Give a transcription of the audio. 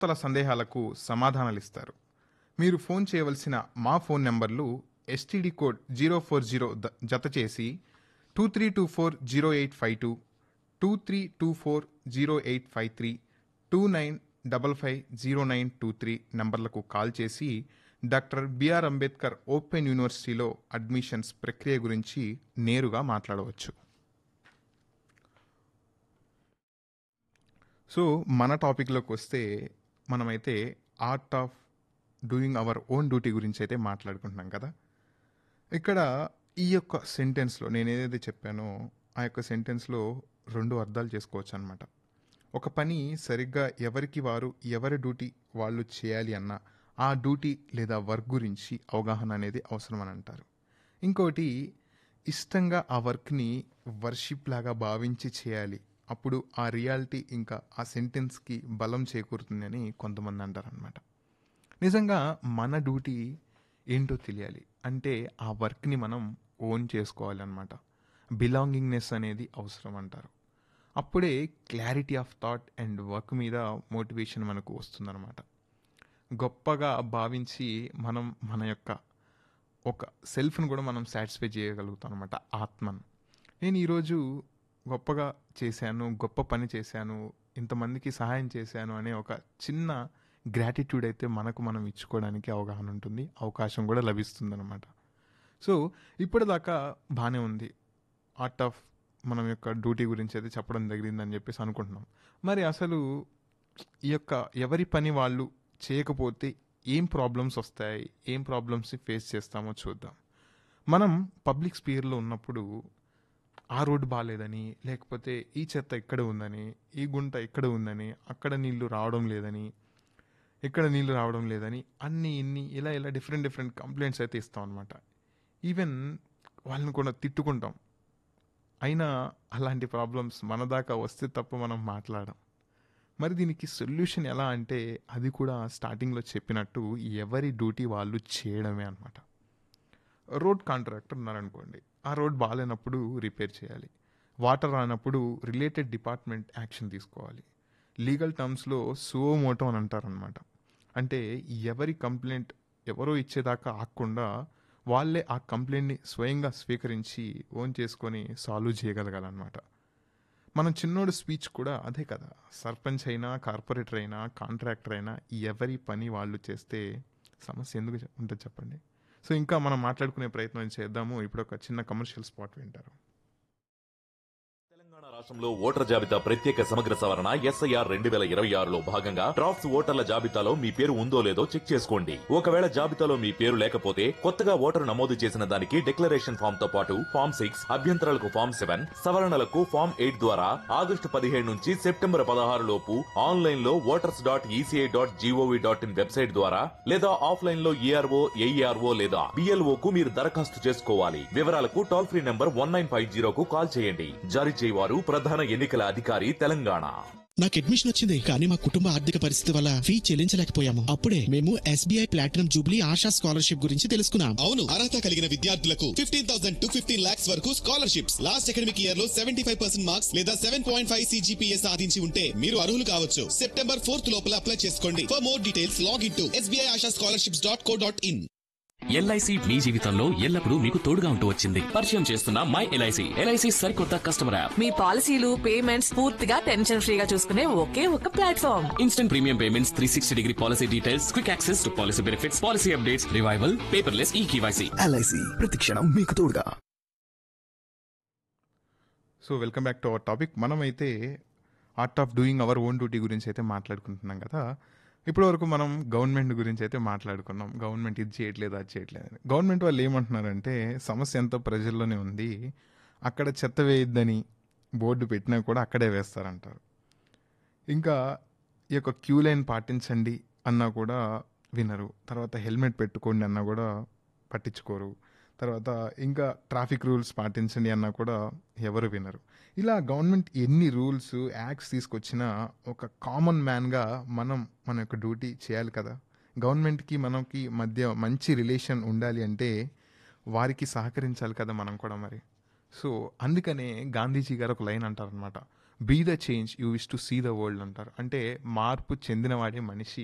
శ్రోతల సందేహాలకు సమాధానాలిస్తారు మీరు ఫోన్ చేయవలసిన మా ఫోన్ నెంబర్లు STD code zero four zero జత చేసి two three two four zero eight five two two three two four zero eight five three two nine double five zero nine two three నంబర్లకు call చేసి doctor B R Ambedkar open యూనివర్సిటీలో admissions ప్రక్రియ గురించి నేరుగా మాట్లాడవచ్చు so మన టాపిక్లోకి వస్తే మనమైతే art of doing our own duty గురించి అయితే మాట్లాడుకుంటున్నాం కదా ఇక్కడ ఈ యొక్క సెంటెన్స్లో నేను ఏదైతే చెప్పానో ఆ యొక్క సెంటెన్స్లో రెండు అర్థాలు చేసుకోవచ్చు అనమాట ఒక పని సరిగ్గా ఎవరికి వారు ఎవరి డ్యూటీ వాళ్ళు చేయాలి అన్న ఆ డ్యూటీ లేదా వర్క్ గురించి అవగాహన అనేది అవసరం అని అంటారు ఇంకోటి ఇష్టంగా ఆ వర్క్ని వర్షిప్ లాగా భావించి చేయాలి అప్పుడు ఆ రియాలిటీ ఇంకా ఆ సెంటెన్స్కి బలం చేకూరుతుందని కొంతమంది అంటారనమాట నిజంగా మన డ్యూటీ ఏంటో తెలియాలి అంటే ఆ వర్క్ని మనం ఓన్ చేసుకోవాలి అనమాట బిలాంగింగ్నెస్ అనేది అవసరం అంటారు అప్పుడే clarity of thought and work మీద మోటివేషన్ మనకు వస్తుందన్నమాట గొప్పగా భావించి మనం మన యొక్క ఒక సెల్ఫ్ను కూడా మనం సాటిస్ఫై చేయగలుగుతాం అనమాట ఆత్మను నేను ఈరోజు గొప్పగా చేశాను గొప్ప పని చేశాను ఇంతమందికి సహాయం చేశాను అనే ఒక చిన్న గ్రాటిట్యూడ్ అయితే మనకు మనం ఇచ్చుకోవడానికి అవగాహన ఉంటుంది అవకాశం కూడా లభిస్తుంది అనమాట సో ఇప్పటిదాకా బాగానే ఉంది ఆర్ట్ ఆఫ్ మనం యొక్క డ్యూటీ గురించి అయితే చెప్పడం జరిగిందని చెప్పేసి అనుకుంటున్నాం మరి అసలు ఈ యొక్క ఎవరి పని వాళ్ళు చేయకపోతే ఏం ప్రాబ్లమ్స్ వస్తాయి ఏం ప్రాబ్లమ్స్ని ఫేస్ చేస్తామో చూద్దాం మనం పబ్లిక్ స్పీయర్లో ఉన్నప్పుడు ఆ రోడ్డు బాగాలేదని లేకపోతే ఈ చెత్త ఇక్కడ ఉందని ఈ గుంట ఇక్కడ ఉందని అక్కడ నీళ్లు రావడం లేదని ఇక్కడ నీళ్లు రావడం లేదని అన్ని ఇన్ని ఇలా ఇలా డిఫరెంట్ డిఫరెంట్ కంప్లైంట్స్ అయితే ఇస్తాం అనమాట ఈవెన్ వాళ్ళని కూడా తిట్టుకుంటాం అయినా అలాంటి ప్రాబ్లమ్స్ మన దాకా వస్తే తప్ప మనం మాట్లాడం మరి దీనికి సొల్యూషన్ ఎలా అంటే అది కూడా స్టార్టింగ్లో చెప్పినట్టు ఎవరి డ్యూటీ వాళ్ళు చేయడమే అనమాట రోడ్ కాంట్రాక్టర్ ఉన్నారనుకోండి ఆ రోడ్ బాగాలేనప్పుడు రిపేర్ చేయాలి వాటర్ రానప్పుడు రిలేటెడ్ డిపార్ట్మెంట్ యాక్షన్ తీసుకోవాలి లీగల్ టర్మ్స్లో సువోమోటో అని అంటారనమాట అంటే ఎవరి కంప్లైంట్ ఎవరో ఇచ్చేదాకా ఆగకుండా వాళ్ళే ఆ కంప్లైంట్ని స్వయంగా స్వీకరించి ఓన్ చేసుకొని సాల్వ్ చేయగలగాలన్నమాట మనం చిన్నోడు స్పీచ్ కూడా అదే కదా సర్పంచ్ అయినా కార్పొరేటర్ అయినా కాంట్రాక్టర్ అయినా ఎవరి పని వాళ్ళు చేస్తే సమస్య ఎందుకు చె- ఉంటుంది చెప్పండి సో ఇంకా మనం మాట్లాడుకునే ప్రయత్నం చేద్దాము ఇప్పుడు ఒక చిన్న కమర్షియల్ స్పాట్ వింటారు తెలంగాణ రాష్ట్రంలో ఓటర్ జాబితా ప్రత్యేక సమగ్ర సవరణ ఎస్ఐఆర్ రెండు వేల ఇరవై ఆరులో భాగంగా డ్రాఫ్ట్స్ ఓటర్ల జాబితాలో మీ పేరు ఉందో లేదో చెక్ చేసుకోండి ఒకవేళ జాబితాలో మీ పేరు లేకపోతే కొత్తగా ఓటరు నమోదు చేసిన దానికి డిక్లరేషన్ ఫామ్ తో పాటు ఫామ్ సిక్స్ అభ్యంతరాలకు ఫామ్ సెవెన్ సవరణలకు ఫామ్ ఎయిట్ ద్వారా ఆగస్టు పదిహేడు నుంచి సెప్టెంబర్ పదహారు లోపు ఆన్లైన్ లో voters dot ECI dot G O V dot in website ద్వారా లేదా ఆఫ్లైన్ లో ఈఆర్ఓ ఏఈఆర్ఓ లేదా బిఎల్ఓ కు మీరు దరఖాస్తు చేసుకోవాలి వివరాలకు toll free number one nine five జీరోకు కాల్ చేయండి జారీ చేయవారు ప్రధాన ఎన్నికల అధికారి తెలంగాణ నాకు అడ్మిషన్ వచ్చింది కానీ మా కుటుంబ ఆర్థిక పరిస్థితి వల్ల ఫీ చెల్లించలేకపోయాము అప్పుడే మేము SBI platinum jubilee Asha scholarship గురించి తెలుసుకున్నాం అవును అర్హత కలిగిన విద్యార్థులకు fifteen thousand to fifteen lakhs వరకు స్కాలర్షిప్స్ లాస్ట్ అకాడమిక్ ఇయర్ లో సెవెంటీ ఫైవ్ పర్సెంట్ మార్క్స్ లేదా సెవెన్ పాయింట్ ఫైవ్ సిజిపిఏ సాధించి ఉంటే మీరు అర్హులు కావచ్చు సెప్టెంబర్ ఫోర్త్ లోపల అప్లై చేసుకోండి for more details log in to SBI Asha scholarships dot co dot in LIC మీ జీవితంలో ఎల్లప్పుడూ మీకు తోడుగా ఉంటూ వచ్చింది పరిచయం చేస్తున్న మై ఎల్ఐసి ఎల్ఐసి సరికొత్త కస్టమర్ యాప్ మీ పాలసీలు పేమెంట్స్ పూర్తిగా టెన్షన్ ఫ్రీగా చూసుకునే ఒకే ఒక platform instant premium payments three sixty degree policy details quick access to policy benefits policy updates revival paperless e KYC LIC ప్రతిక్షణం మీకు తోడుగా so welcome back to our topic మనమైతే art of doing our own duty గురించి అయితే మాట్లాడుకుంటున్నాం కదా ఇప్పటి వరకు మనం గవర్నమెంట్ గురించి అయితే మాట్లాడుకున్నాం గవర్నమెంట్ ఇది చేయట్లేదు అది చేయట్లేదు అని గవర్నమెంట్ వాళ్ళు ఏమంటున్నారంటే సమస్య ఎంతో ప్రజల్లోనే ఉంది అక్కడ చెత్త వేయొద్దని బోర్డు పెట్టినా కూడా అక్కడే వేస్తారంటారు ఇంకా ఈ యొక్క క్యూ లైన్ పాటించండి అన్నా కూడా వినరు తర్వాత హెల్మెట్ పెట్టుకోండి అన్నా కూడా పట్టించుకోరు తర్వాత ఇంకా ట్రాఫిక్ రూల్స్ పాటించండి అన్నా కూడా ఎవరు వినరు ఇలా గవర్నమెంట్ ఎన్ని రూల్స్ యాక్ట్స్ తీసుకొచ్చినా ఒక కామన్ మ్యాన్గా మనం మన యొక్క డ్యూటీ చేయాలి కదా గవర్నమెంట్కి మనకి మధ్య మంచి రిలేషన్ ఉండాలి అంటే వారికి సహకరించాలి కదా మనం కూడా మరి సో అందుకనే గాంధీజీ గారు ఒక లైన్ అంటారనమాట be the change you wish to see the world అంటారు అంటే మార్పు చెందినవాడే మనిషి